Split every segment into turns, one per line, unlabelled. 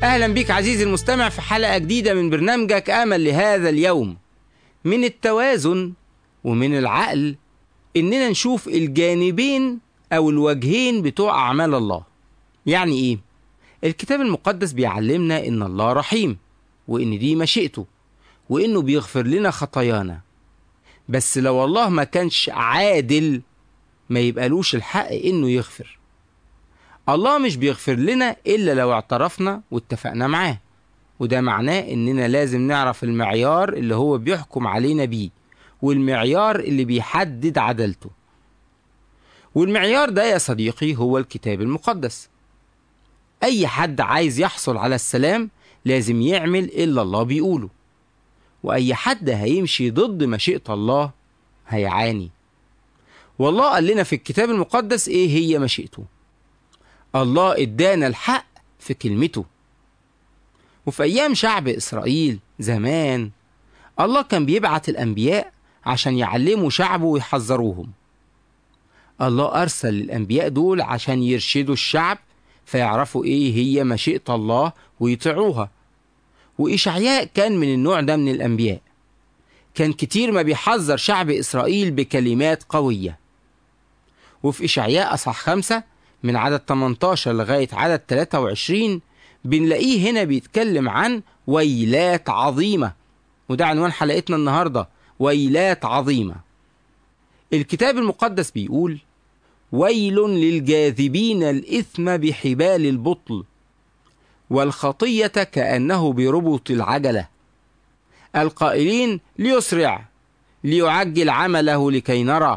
أهلا بك عزيزي المستمع في حلقة جديدة من برنامجك أمل لهذا اليوم من التوازن ومن العقل إننا نشوف الجانبين أو الوجهين بتوع أعمال الله يعني إيه؟ الكتاب المقدس بيعلمنا إن الله رحيم وإن دي مشيئته وإنه بيغفر لنا خطايانا بس لو الله ما كانش عادل ما يبقالوش الحق إنه يغفر الله مش بيغفر لنا إلا لو اعترفنا واتفقنا معاه وده معناه إننا لازم نعرف المعيار اللي هو بيحكم علينا بيه والمعيار اللي بيحدد عدالته والمعيار ده يا صديقي هو الكتاب المقدس أي حد عايز يحصل على السلام لازم يعمل إلا الله بيقوله وأي حد هيمشي ضد مشيئة الله هيعاني والله قال لنا في الكتاب المقدس إيه هي مشيئته الله ادانا الحق في كلمته وفي أيام شعب إسرائيل زمان الله كان بيبعت الأنبياء عشان يعلموا شعبه ويحذروهم الله أرسل الأنبياء دول عشان يرشدوا الشعب فيعرفوا إيه هي مشيئة الله ويطيعوها وإشعياء كان من النوع ده من الأنبياء كان كتير ما بيحذر شعب إسرائيل بكلمات قوية وفي إشعياء أصح خمسة من عدد 18 لغاية عدد 23 بنلاقيه هنا بيتكلم عن ويلات عظيمة وده عنوان حلقتنا النهاردة ويلات عظيمة الكتاب المقدس بيقول ويل للجاذبين الإثم بحبال البطل والخطية كأنه بربط العجلة القائلين ليسرع ليعجل عمله لكي نرى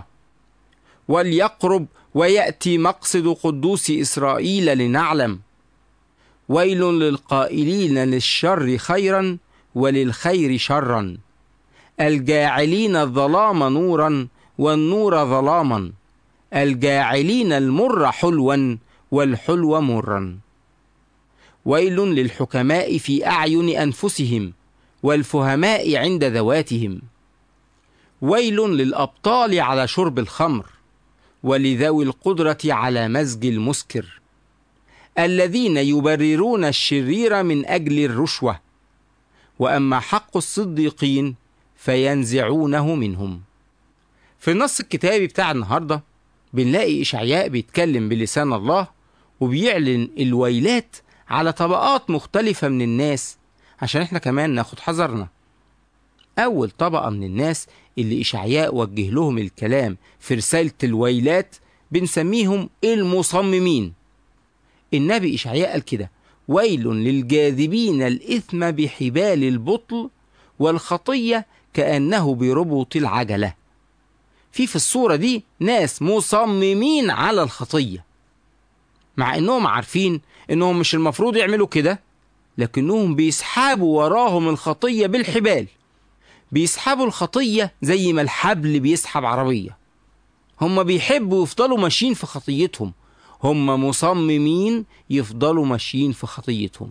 وليقرب ويأتي مقصد قدوس إسرائيل لنعلم ويل للقائلين للشر خيرا وللخير شرا الجاعلين الظلام نورا والنور ظلاما الجاعلين المر حلوا والحلو مرا ويل للحكماء في أعين أنفسهم والفهماء عند ذواتهم ويل للأبطال على شرب الخمر ولذوي القدرة على مزج المسكر الذين يبررون الشرير من أجل الرشوة وأما حق الصديقين فينزعونه منهم في النص الكتابي بتاع النهاردة بنلاقي إشعياء بيتكلم بلسان الله وبيعلن الويلات على طبقات مختلفة من الناس عشان احنا كمان ناخد حذرنا أول طبقة من الناس اللي إشعياء وجه لهم الكلام في رسالة الويلات بنسميهم المصممين النبي إشعياء قال كده ويل للجاذبين الإثم بحبال البطل والخطية كأنه بربط العجلة في في الصورة دي ناس مصممين على الخطية مع انهم عارفين انهم مش المفروض يعملوا كده لكنهم بيسحبوا وراهم الخطية بالحبال بيسحبوا الخطية زي ما الحبل بيسحب عربية هم بيحبوا يفضلوا ماشيين في خطيتهم هم مصممين يفضلوا ماشيين في خطيتهم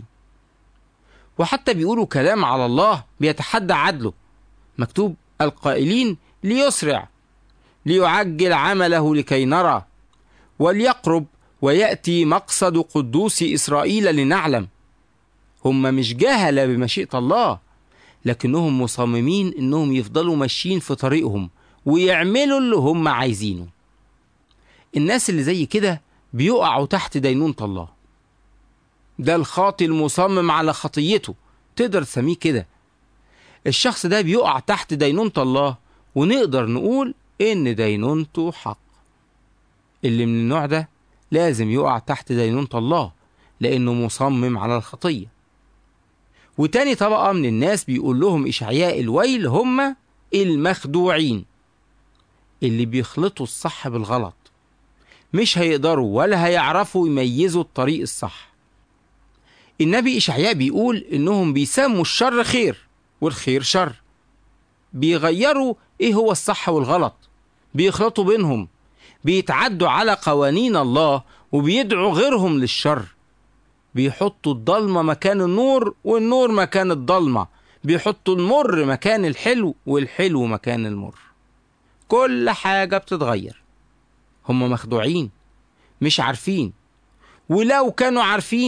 وحتى بيقولوا كلام على الله بيتحدى عدله مكتوب القائلين ليسرع ليعجل عمله لكي نرى وليقرب ويأتي مقصد قدوس إسرائيل لنعلم هم مش جهلة بمشيئة الله لكنهم مصممين انهم يفضلوا ماشيين في طريقهم ويعملوا اللي هم عايزينه الناس اللي زي كده بيقعوا تحت دينونة الله ده الخاطي المصمم على خطيته تقدر تسميه كده الشخص ده بيقع تحت دينونة الله ونقدر نقول إن دينونته حق اللي من النوع ده لازم يقع تحت دينونة الله لأنه مصمم على الخطية وتاني طبقة من الناس بيقول لهم إشعياء الويل هم المخدوعين اللي بيخلطوا الصح بالغلط مش هيقدروا ولا هيعرفوا يميزوا الطريق الصح النبي إشعياء بيقول إنهم بيسموا الشر خير والخير شر بيغيروا إيه هو الصح والغلط بيخلطوا بينهم بيتعدوا على قوانين الله وبيدعوا غيرهم للشر بيحطوا الضلمة مكان النور والنور مكان الضلمة بيحطوا المر مكان الحلو والحلو مكان المر كل حاجة بتتغير هم مخدوعين مش عارفين ولو كانوا عارفين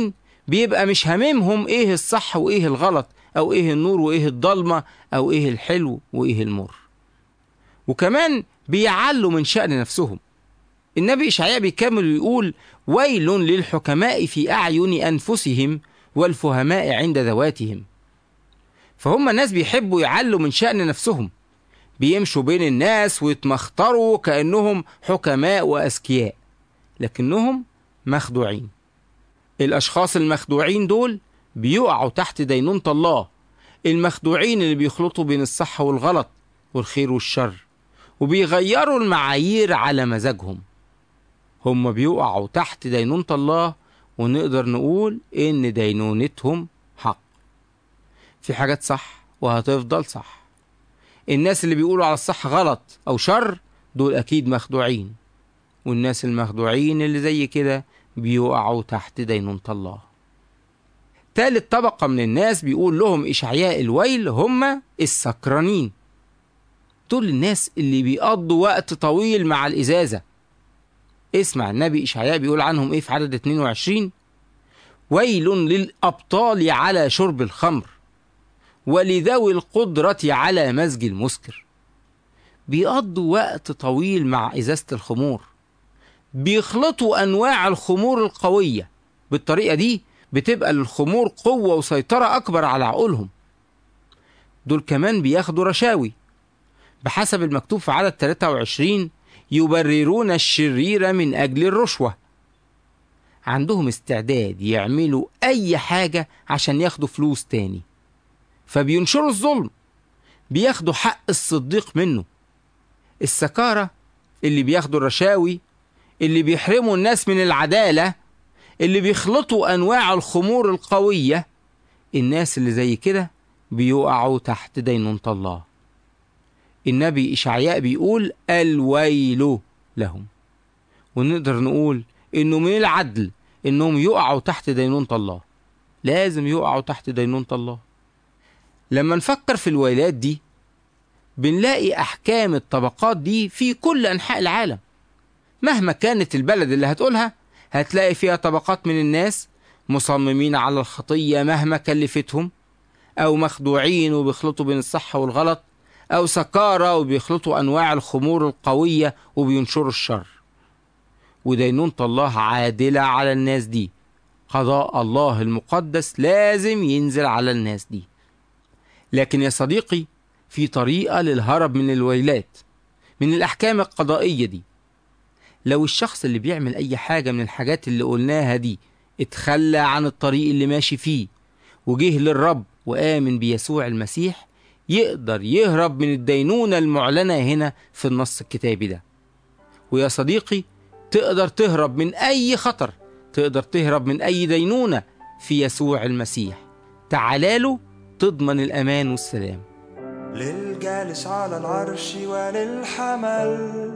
بيبقى مش هاممهم ايه الصح وايه الغلط او ايه النور وايه الضلمة او ايه الحلو وايه المر وكمان بيعلوا من شأن نفسهم النبي إشعياء بيكمل ويقول ويل للحكماء في أعين أنفسهم والفهماء عند ذواتهم فهم ناس بيحبوا يعلوا من شأن نفسهم بيمشوا بين الناس ويتمخطروا كأنهم حكماء وأذكياء لكنهم مخدوعين الأشخاص المخدوعين دول بيقعوا تحت دينونة الله المخدوعين اللي بيخلطوا بين الصح والغلط والخير والشر وبيغيروا المعايير على مزاجهم هم بيقعوا تحت دينونة الله ونقدر نقول إن دينونتهم حق في حاجات صح وهتفضل صح الناس اللي بيقولوا على الصح غلط أو شر دول أكيد مخدوعين والناس المخدوعين اللي زي كده بيقعوا تحت دينونة الله تالت طبقة من الناس بيقول لهم إشعياء الويل هم السكرانين دول الناس اللي بيقضوا وقت طويل مع الإزازة اسمع النبي إشعياء بيقول عنهم إيه في عدد 22 ويل للأبطال على شرب الخمر ولذوي القدرة على مزج المسكر بيقضوا وقت طويل مع إزازة الخمور بيخلطوا أنواع الخمور القوية بالطريقة دي بتبقى للخمور قوة وسيطرة أكبر على عقولهم دول كمان بياخدوا رشاوي بحسب المكتوب في عدد 23 يبررون الشرير من أجل الرشوة عندهم استعداد يعملوا أي حاجة عشان ياخدوا فلوس تاني فبينشروا الظلم بياخدوا حق الصديق منه السكارة اللي بياخدوا الرشاوي اللي بيحرموا الناس من العدالة اللي بيخلطوا أنواع الخمور القوية الناس اللي زي كده بيقعوا تحت دينونة الله النبي إشعياء بيقول الويل لهم ونقدر نقول إنه من العدل إنهم يقعوا تحت دينونة الله لازم يقعوا تحت دينونة الله لما نفكر في الويلات دي بنلاقي أحكام الطبقات دي في كل أنحاء العالم مهما كانت البلد اللي هتقولها هتلاقي فيها طبقات من الناس مصممين على الخطية مهما كلفتهم أو مخدوعين وبيخلطوا بين الصح والغلط أو سكارى وبيخلطوا أنواع الخمور القوية وبينشروا الشر ودينونة الله عادلة على الناس دي قضاء الله المقدس لازم ينزل على الناس دي لكن يا صديقي في طريقة للهرب من الويلات من الأحكام القضائية دي لو الشخص اللي بيعمل أي حاجة من الحاجات اللي قلناها دي اتخلى عن الطريق اللي ماشي فيه وجه للرب وآمن بيسوع المسيح يقدر يهرب من الدينونة المعلنة هنا في النص الكتابي ده ويا صديقي تقدر تهرب من أي خطر تقدر تهرب من أي دينونة في يسوع المسيح تعالاله تضمن الأمان والسلام
للجالس على العرش وللحمل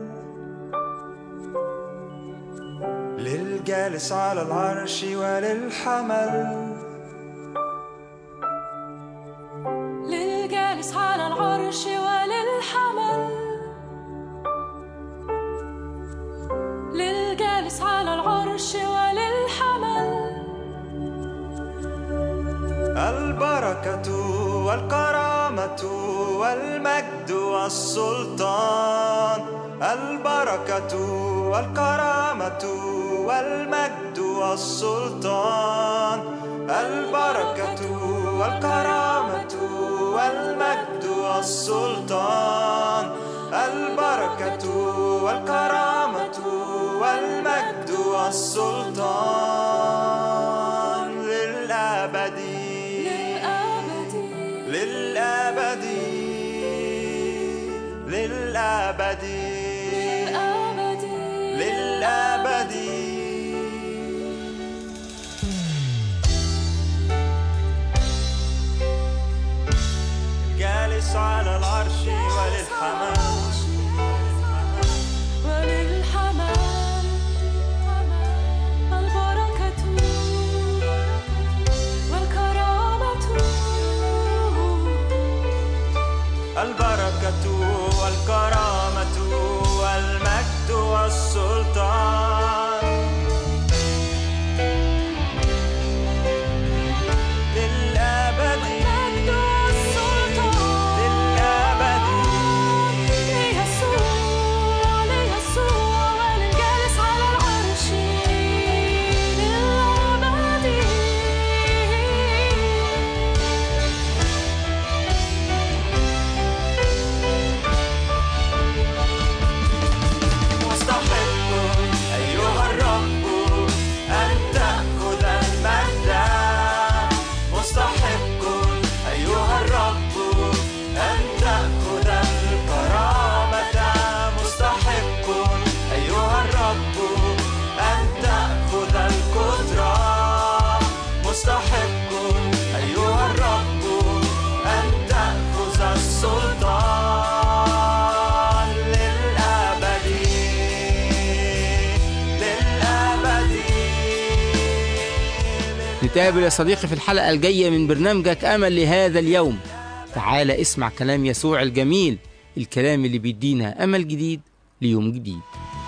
للجالس على العرش وللحمل
للجالس على العرش وللحمل للجالس على العرش وللحمل
البركة والكرامة والمجد والسلطان البركة والكرامة والمجد والسلطان البركة والكرامة والمجد والسلطان البركة والكرامة والمجد والسلطان للأبد
للأبد
للأبد للأبد
للأبد
للأبد جالس على العرش وللحمام
وللحمل البركة والكرامة
البركة والكرامة والمجد والسلطان
نتقابل يا صديقي في الحلقة الجاية من برنامجك أمل لهذا اليوم تعال اسمع كلام يسوع الجميل الكلام اللي بيدينا أمل جديد ليوم جديد